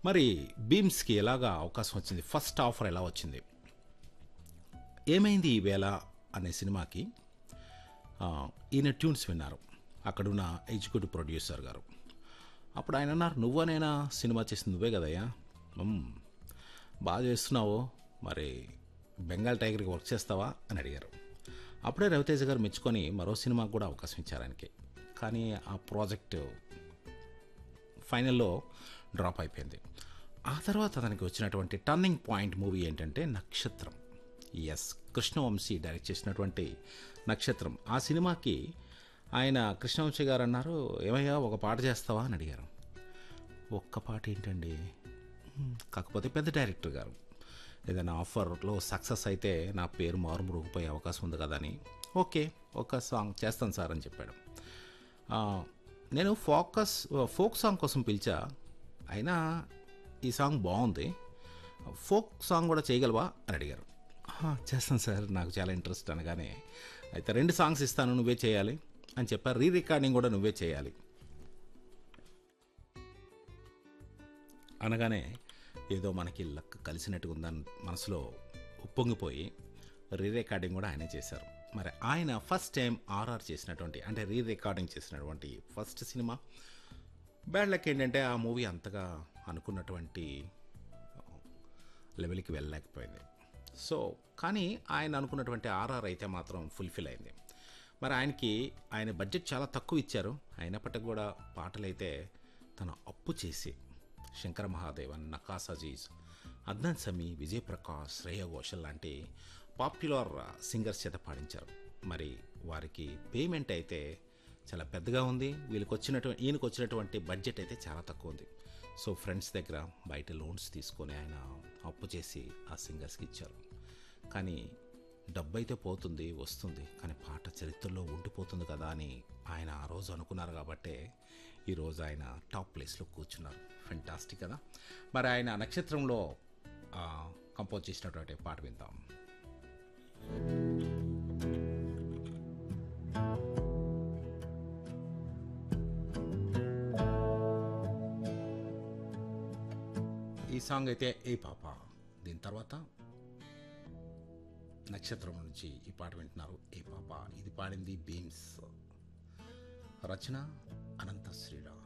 మరి బీమ్స్కి ఎలాగా అవకాశం వచ్చింది ఫస్ట్ ఆఫర్ ఎలా వచ్చింది ఏమైంది ఈవేళ అనే సినిమాకి ఆ, ఈయన ట్యూన్స్ విన్నారు అక్కడున్న ఎగ్జిక్యూటివ్ ప్రొడ్యూసర్ గారు అప్పుడు ఆయన అన్నారు నువ్వనైనా సినిమా చేసింది నువ్వే కదయ్యా "మ్మ్, బాగా చేస్తున్నావు మరి బెంగాల్ టైగర్కి వర్క్ చేస్తావా అని అడిగారు అప్పుడే రవితేజ గారు మెచ్చుకొని మరో సినిమాకు కూడా అవకాశం ఇచ్చారు ఆయనకి కానీ ఆ ప్రాజెక్టు ఫైనల్లో డ్రాప్ అయిపోయింది ఆ తర్వాత అతనికి వచ్చినటువంటి టర్నింగ్ పాయింట్ మూవీ ఏంటంటే నక్షత్రం ఎస్ కృష్ణవంశీ డైరెక్ట్ చేసినటువంటి నక్షత్రం ఆ సినిమాకి ఆయన కృష్ణవంశీ గారు అన్నారు ఏమయ్యా ఒక పాట చేస్తావా అని అడిగారు ఒక్క పాట ఏంటండి "హ్మ్, కాకపోతే పెద్ద డైరెక్టర్ గారు ఏదైనా ఆఫర్లో సక్సెస్ అయితే నా పేరు మారుమరుగుపోయే అవకాశం ఉంది కదా అని ఓకే ఒక సాంగ్ చేస్తాను సార్ అని చెప్పాడు ఆ, నేను ఫోకస్ ఫోక్ సాంగ్ కోసం పిలిచా అయినా ఈ సాంగ్ బాగుంది ఫోక్ సాంగ్ కూడా చేయగలవా అని అడిగారు "ఆహా, చేస్తాను సార్ నాకు చాలా ఇంట్రెస్ట్ అనగానే అయితే రెండు సాంగ్స్ ఇస్తాను నువ్వే చేయాలి అని చెప్పారు రీ రికార్డింగ్ కూడా నువ్వే చేయాలి అనగానే ఏదో మనకి లక్ కలిసినట్టుగా ఉందని మనసులో ఉప్పొంగిపోయి రీ రికార్డింగ్ కూడా ఆయనే చేశారు మరి ఆయన ఫస్ట్ టైం ఆర్ఆర్ చేసినటువంటి అంటే రీ రికార్డింగ్ చేసినటువంటి ఫస్ట్ సినిమా బ్యాడ్ లక్ ఏంటంటే ఆ మూవీ అంతగా అనుకున్నటువంటి లెవెల్కి వెళ్ళలేకపోయింది సో కానీ ఆయన అనుకున్నటువంటి ఆర్ఆర్ అయితే మాత్రం ఫుల్ఫిల్ అయింది మరి ఆయనకి ఆయన బడ్జెట్ చాలా తక్కువ ఇచ్చారు అయినప్పటికీ కూడా పాటలైతే తన అప్పు చేసి శంకర మహాదేవన్ నకాస్ అజీజ్ అద్నాన్ సమీ విజయప్రకాష్ శ్రేయ ఘోషల్ లాంటి పాపులర్ సింగర్స్ చేత పాడించారు మరి వారికి పేమెంట్ అయితే చాలా పెద్దగా ఉంది వీళ్ళకి వచ్చినటువంటి ఈయనకు వచ్చినటువంటి బడ్జెట్ అయితే చాలా తక్కువ ఉంది సో ఫ్రెండ్స్ దగ్గర బయట లోన్స్ తీసుకొని ఆయన అప్పు చేసి ఆ సింగర్స్కి ఇచ్చారు కానీ డబ్బు అయితే పోతుంది వస్తుంది కానీ పాట చరిత్రలో ఉండిపోతుంది కదా అని ఆయన ఆ రోజు అనుకున్నారు కాబట్టే ఈరోజు ఆయన టాప్ ప్లేస్లో కూర్చున్నారు ఫెంటాస్టిక్ కదా మరి ఆయన నక్షత్రంలో కంపోజ్ చేసినటువంటి పాట విందాం ఈ సాంగ్ అయితే ఏ పాప దీని తర్వాత నక్షత్రం నుంచి ఈ పాట వింటున్నారు ఏ పాప ఇది పాడింది బీమ్స్ రచన అనంత శ్రీరామ్